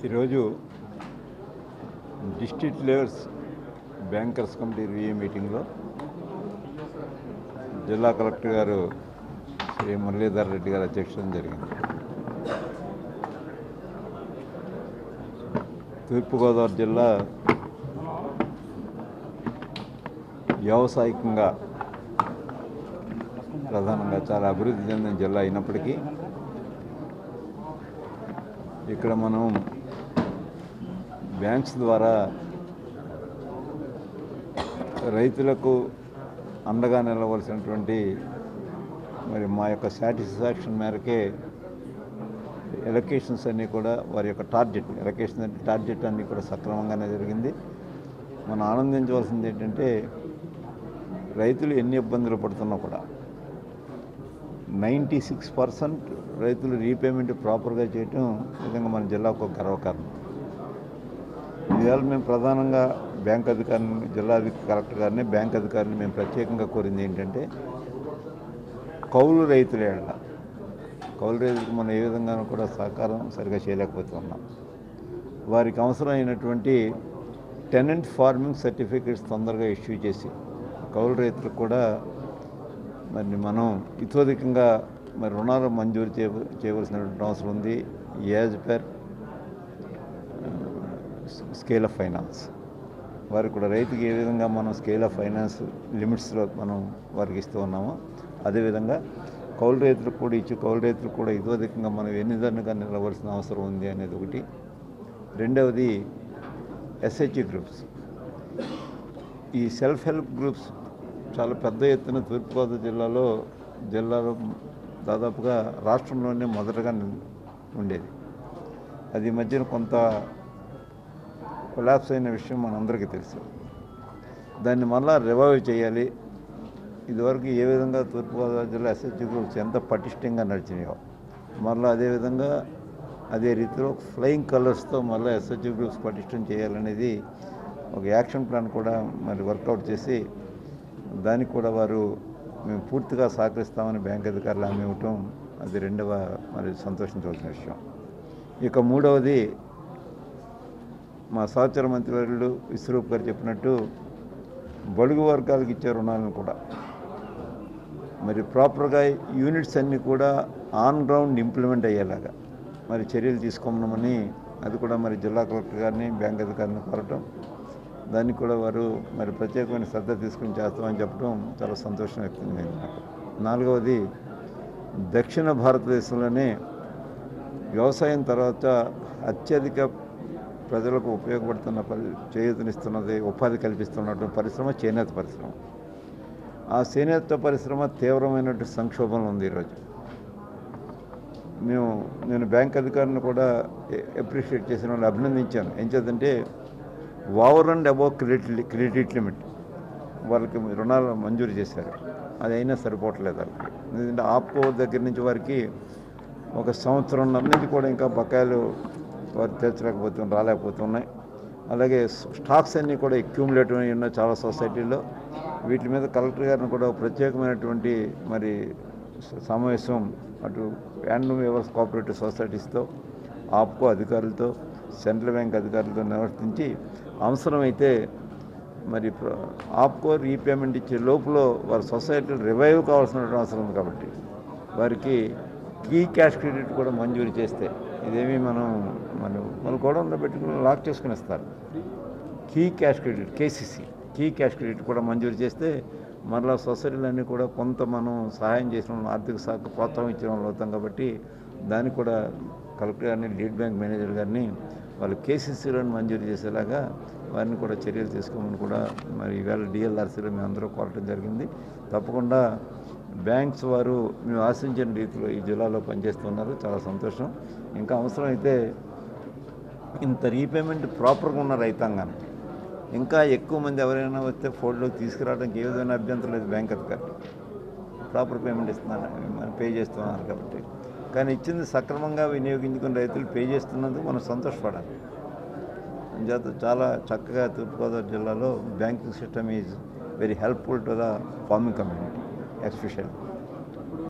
ఈరోజు district levels bankers committee review మీటింగ్లో జిల్లా కలెక్టర్ గారు శ్రీ మురళీధర్ రెడ్డి గారు అధ్యక్షత జరిగింది తూర్పుగోదావరి జిల్లా వ్యావసాయికంగా ప్రధానంగా చాలా అభివృద్ధి చెందిన జిల్లా అయినప్పటికీ ఇక్కడ మనం బ్యాంక్స్ ద్వారా రైతులకు అండగా నిలవలసినటువంటి మరి మా యొక్క సాటిస్ఫాక్షన్ మేరకే ఎలకేషన్స్ అన్నీ కూడా వారి యొక్క టార్గెట్ ఎలకేషన్ అంటే టార్గెట్ అన్నీ కూడా సక్రమంగానే జరిగింది మనం ఆనందించవలసింది ఏంటంటే రైతులు ఎన్ని ఇబ్బందులు పడుతున్నా కూడా నైంటీ సిక్స్ పర్సెంట్ రైతులు రీపేమెంట్ ప్రాపర్గా చేయటం నిజంగా మన జిల్లాకు ఒక గర్వకారణం ఇవాళ మేము ప్రధానంగా బ్యాంక్ అధికారిని జిల్లా అధి- కలెక్టర్ గారిని బ్యాంక్ అధికారిని మేము ప్రత్యేకంగా కోరింది ఏంటంటే కౌలు రైతుల ఏళ్ళ కౌలు రైతులకు మనం ఏ విధంగానూ కూడా సహకారం సరిగా చేయలేకపోతున్నాం వారికి అవసరమైనటువంటి టెనెంట్ ఫార్మింగ్ సర్టిఫికేట్స్ తొందరగా ఇష్యూ చేసి కౌలు రైతులకు కూడా మరి మనం ఇతోధికంగా మరి రుణాలు మంజూరు చేయ చేయవలసినటువంటి అవసరం ఉంది as per scale of finance వారికి కూడా రైతుకి ఏ విధంగా మనం స్కేల్ ఆఫ్ ఫైనాన్స్ లిమిట్స్లో మనం వారికి ఇస్తూ ఉన్నామో అదేవిధంగా కౌలు రైతులకు కూడా ఇచ్చి కౌలు రైతులకు కూడా ఇతోధికంగా మనం ఎన్ని ధరలుగా నిలవలసిన అవసరం ఉంది అనేది ఒకటి రెండవది ఎస్హెచ్ఈ గ్రూప్స్ ఈ సెల్ఫ్ హెల్ప్ గ్రూప్స్ చాలా పెద్ద ఎత్తున తూర్పుగోదావరి జిల్లాలో జిల్లాలో దాదాపుగా రాష్ట్రంలోనే మొదటగా నిల్- ఉండేది అది ఈ మధ్యన కొంత కొలాప్స్ అయిన విషయం మనందరికీ తెలుసు దాన్ని మళ్ళా రివైవ్ చేయాలి ఇదివరకు ఏ విధంగా తూర్పుగోదావరి జిల్లా ఎస్హెచ్జి గ్రూప్స్ ఎంత పటిష్టంగా నడిచినాయో మళ్ళీ అదేవిధంగా అదే రీతిలో ఫ్లయింగ్ కలర్స్తో మళ్ళీ ఎస్హెచ్జి గ్రూప్స్ పటిష్టం చేయాలనేది ఒక యాక్షన్ ప్లాన్ కూడా మరి వర్కౌట్ చేసి దానికి కూడా వారు మేము పూర్తిగా సహకరిస్తామని బ్యాంక్ అధికారులు హామీ ఇవ్వటం అది రెండవ మరి సంతోషించవలసిన విషయం ఇక మూడవది మా సహచర మంత్రివర్యులు విశ్వరూప్ గారు చెప్పినట్టు బడుగు వర్గాలకు ఇచ్చే రుణాలను కూడా మరి ప్రాపర్గా యూనిట్స్ అన్నీ కూడా ఆన్ గ్రౌండ్ ఇంప్లిమెంట్ అయ్యేలాగా మరి చర్యలు తీసుకోమని అది కూడా మరి జిల్లా కలెక్టర్ గారిని బ్యాంక్ అధికారిని కోరటం దానికి కూడా వారు మరి ప్రత్యేకమైన శ్రద్ధ తీసుకుని చేస్తామని చెప్పడం చాలా సంతోషం వ్యక్తమైంది నాకు నాలుగవది దక్షిణ భారతదేశంలోనే వ్యవసాయం తర్వాత అత్యధిక ప్రజలకు ఉపయోగపడుతున్న పరి చేయూతనిస్తున్నది ఉపాధి కల్పిస్తున్నటువంటి పరిశ్రమ చేనేత పరిశ్రమ ఆ చేనేత పరిశ్రమ తీవ్రమైనటువంటి సంక్షోభంలో ఉంది ఈరోజు మేము నేను బ్యాంక్ అధికారిని కూడా అప్రిషియేట్ చేసిన వాళ్ళు అభినందించాను ఏం చేద్దంటే over and above credit credit limit వాళ్ళకి రుణాలు మంజూరు చేశారు అది అయినా సరిపోవట్లేదు వాళ్ళకి ఎందుకంటే ఆప్కో దగ్గర నుంచి వారికి ఒక సంవత్సరంన్నర నుంచి కూడా ఇంకా బకాయిలు వారు తీర్చలేకపోతున్నారు రాలేకపోతున్నాయి అలాగే స్టాక్స్ అన్నీ కూడా అక్యూములేటివ్ అయి ఉన్నాయి చాలా సొసైటీల్లో వీటి మీద కలెక్టర్ గారిని కూడా ఒక ప్రత్యేకమైనటువంటి మరి స- సమావేశం అటు హ్యాండ్ వేవర్స్ కోఆపరేటివ్ సొసైటీస్తో ఆప్కో అధికారులతో సెంట్రల్ బ్యాంక్ అధికారులతో నిర్వర్తించి అవసరమైతే మరి ప్ర- ఆప్కో రీపేమెంట్ ఇచ్చే లోపల వారి సొసైటీ రివైవ్ కావాల్సిన అవసరం ఉంది కాబట్టి వారికి కీ క్యాష్ క్రెడిట్ కూడా మంజూరు చేస్తే ఇదేమి మనం మనం వాళ్ళు గోడౌన్లో పెట్టుకుని లాక్ చేసుకుని ఇస్తారు కీ క్యాష్ క్రెడిట్ కేసీసీ కీ క్యాష్ క్రెడిట్ కూడా మంజూరు చేస్తే మరలా సొసైటీలన్నీ కూడా కొంత మనం సహాయం చేసిన వాళ్ళం, ఆర్థిక శాఖ ప్రోత్సాహం ఇచ్చిన వాళ్ళు అవుతాం కాబట్టి దానికి కూడా కలెక్టర్ గారిని లీడ్ బ్యాంక్ మేనేజర్ గారిని వాళ్ళు కేసీసీలను మంజూరు చేసేలాగా వారిని కూడా చర్యలు తీసుకోమని కూడా మరి ఈవేళ డిఎల్ఆర్సీలో మేము అందరూ కోరటం జరిగింది తప్పకుండా బ్యాంక్స్ వారు మేము ఆశించిన రీతిలో ఈ జిల్లాలో పనిచేస్తున్నారు చాలా సంతోషం ఇంకా అవసరమైతే ఇంత రీపేమెంట్ ప్రాపర్గా ఉన్న రైతాంగానికి ఇంకా ఎక్కువ మంది ఎవరైనా వస్తే ఫోల్డ్లోకి తీసుకురావడానికి ఏ విధమైన అభ్యంతరం లేదు బ్యాంక్ అధికారులు ప్రాపర్ పేమెంట్ ఇస్తున్నారు మనం పే చేస్తున్నారు కాబట్టి కానీ ఇచ్చింది సక్రమంగా వినియోగించుకుని రైతులు పే చేస్తున్నందుకు మనం సంతోషపడాలి అంచేత చాలా చక్కగా తూర్పుగోదావరి జిల్లాలో banking system is very helpful to the farming community especially